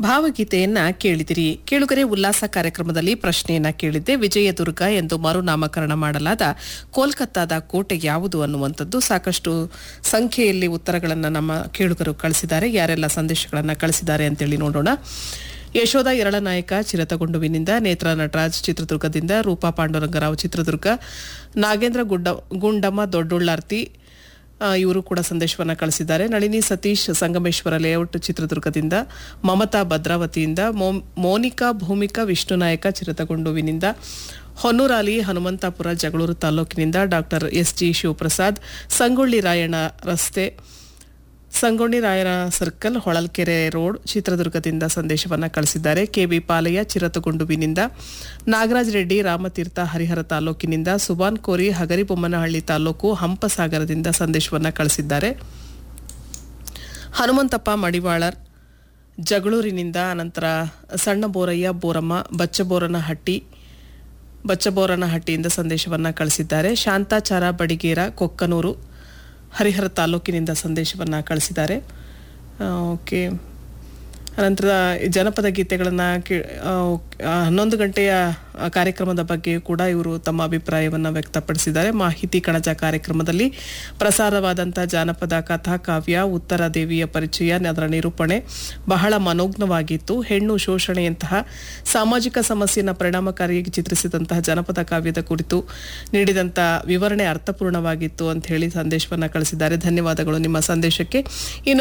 ಭಾವಗೀತೆಯನ್ನ ಕೇಳಿದಿರಿ ಕೇಳುಗರೆ ಉಲ್ಲಾಸ ಕಾರ್ಯಕ್ರಮದಲ್ಲಿ ಪ್ರಶ್ನೆಯನ್ನ ಕೇಳಿದ್ದೆ ವಿಜಯದುರ್ಗ ಎಂದು ಮರುನಾಮಕರಣ ಮಾಡಲಾದ ಕೋಲ್ಕತ್ತಾದ ಕೋಟೆ ಯಾವುದು ಅನ್ನುವಂಥದ್ದು ಸಾಕಷ್ಟು ಸಂಖ್ಯೆಯಲ್ಲಿ ಉತ್ತರಗಳನ್ನು ನಮ್ಮ ಕೇಳುಗರು ಕಳಿಸಿದ್ದಾರೆ ಯಾರೆಲ್ಲ ಸಂದೇಶಗಳನ್ನು ಕಳಿಸಿದ್ದಾರೆ ಅಂತೇಳಿ ನೋಡೋಣ ಯಶೋಧ ಎರಳನಾಯಕ ಚಿರತಗೊಂಡುವಿನಿಂದ ನೇತ್ರ ನಟರಾಜ್ ಚಿತ್ರದುರ್ಗದಿಂದ ರೂಪಾ ಪಾಂಡುರಂಗರಾವ್ ಚಿತ್ರದುರ್ಗ ನಾಗೇಂದ್ರ ಗುಡ್ಡ ಗುಂಡಮ್ಮ ದೊಡ್ಡುಳ್ಳಾರ್ತಿ ಆ, ಇವರು ಕೂಡ ಸಂದೇಶವನ್ನು ಕಳಿಸಿದ್ದಾರೆ ನಳಿನಿ ಸತೀಶ್ ಸಂಗಮೇಶ್ವರ ಲೇಔಟ್ ಚಿತ್ರದುರ್ಗದಿಂದ ಮಮತಾ ಭದ್ರಾವತಿಯಿಂದ ಮೋ- ಮೋನಿಕಾ ಭೂಮಿಕಾ ವಿಷ್ಣುನಾಯಕ ಚಿರತಗೊಂಡುವಿನಿಂದ ಹೊನ್ನೂರಾಲಿ ಹನುಮಂತಾಪುರ ಜಗಳೂರು ತಾಲೂಕಿನಿಂದ doctor S G Shivaprasad Sangolli Rayanna ರಸ್ತೆ ಸಂಗೊಳ್ಳಿ ರಾಯರ ಸರ್ಕಲ್ ಹೊಳಲ್ಕೆರೆ ರೋಡ್ ಚಿತ್ರದುರ್ಗದಿಂದ ಸಂದೇಶವನ್ನು ಕಳಿಸಿದ್ದಾರೆ ಕೆಬಿ ಪಾಲಯ್ಯ ಚಿರತಗುಂಡುವಿನಿಂದ ನಾಗರಾಜ್ ರೆಡ್ಡಿ ರಾಮತೀರ್ಥ ಹರಿಹರ ತಾಲೂಕಿನಿಂದ ಸುಬಾನ್ ಕೋರಿ ಹಗರಿಬೊಮ್ಮನಹಳ್ಳಿ ತಾಲೂಕು ಹಂಪಸಾಗರದಿಂದ ಸಂದೇಶವನ್ನು ಕಳಿಸಿದ್ದಾರೆ ಹನುಮಂತಪ್ಪ ಮಡಿವಾಳರ್ ಜಗಳೂರಿನಿಂದ ಅನಂತರ ಸಣ್ಣ ಬೋರಯ್ಯ ಬೋರಮ್ಮ ಬಚ್ಚಬೋರನಹಟ್ಟಿ ಬಚ್ಚಬೋರನಹಟ್ಟಿಯಿಂದ ಸಂದೇಶವನ್ನು ಕಳಿಸಿದ್ದಾರೆ ಶಾಂತಾಚಾರ ಬಡಿಗೇರ ಕೊಕ್ಕನೂರು ಹರಿಹರ ತಾಲೂಕಿನಿಂದ ಸಂದೇಶವನ್ನು ಕಳಿಸಿದ್ದಾರೆ ಆ, ಓಕೆ ಅನಂತರ ಜನಪದ ಗೀತೆಗಳನ್ನು ಕೇ ಆ, ಆ, ಹನ್ನೊಂದು ಗಂಟೆಯ ಆ, ಕಾರ್ಯಕ್ರಮದ ಬಗ್ಗೆ ಕೂಡ ಇವರು ತಮ್ಮ ಅಭಿಪ್ರಾಯವನ್ನು ವ್ಯಕ್ತಪಡಿಸಿದ್ದಾರೆ ಮಾಹಿತಿ ಕಣಜ ಕಾರ್ಯಕ್ರಮದಲ್ಲಿ ಪ್ರಸಾರವಾದಂಥ ಜಾನಪದ ಕಥಾ ಕಾವ್ಯ ಉತ್ತರ ದೇವಿಯ ಪರಿಚಯ ಅದರ ನಿರೂಪಣೆ ಬಹಳ ಮನೋಜ್ಞವಾಗಿತ್ತು ಹೆಣ್ಣು ಶೋಷಣೆಯಂತಹ ಸಾಮಾಜಿಕ ಸಮಸ್ಯೆಯನ್ನು ಪರಿಣಾಮಕಾರಿಯಾಗಿ ಚಿತ್ರಿಸಿದಂತಹ ಜನಪದ ಕಾವ್ಯದ ಕುರಿತು ನೀಡಿದಂಥ ವಿವರಣೆ ಅರ್ಥಪೂರ್ಣವಾಗಿತ್ತು ಅಂತ ಹೇಳಿ ಸಂದೇಶವನ್ನು ಕಳಿಸಿದ್ದಾರೆ ಧನ್ಯವಾದಗಳು ನಿಮ್ಮ ಸಂದೇಶಕ್ಕೆ ಇನ್ನು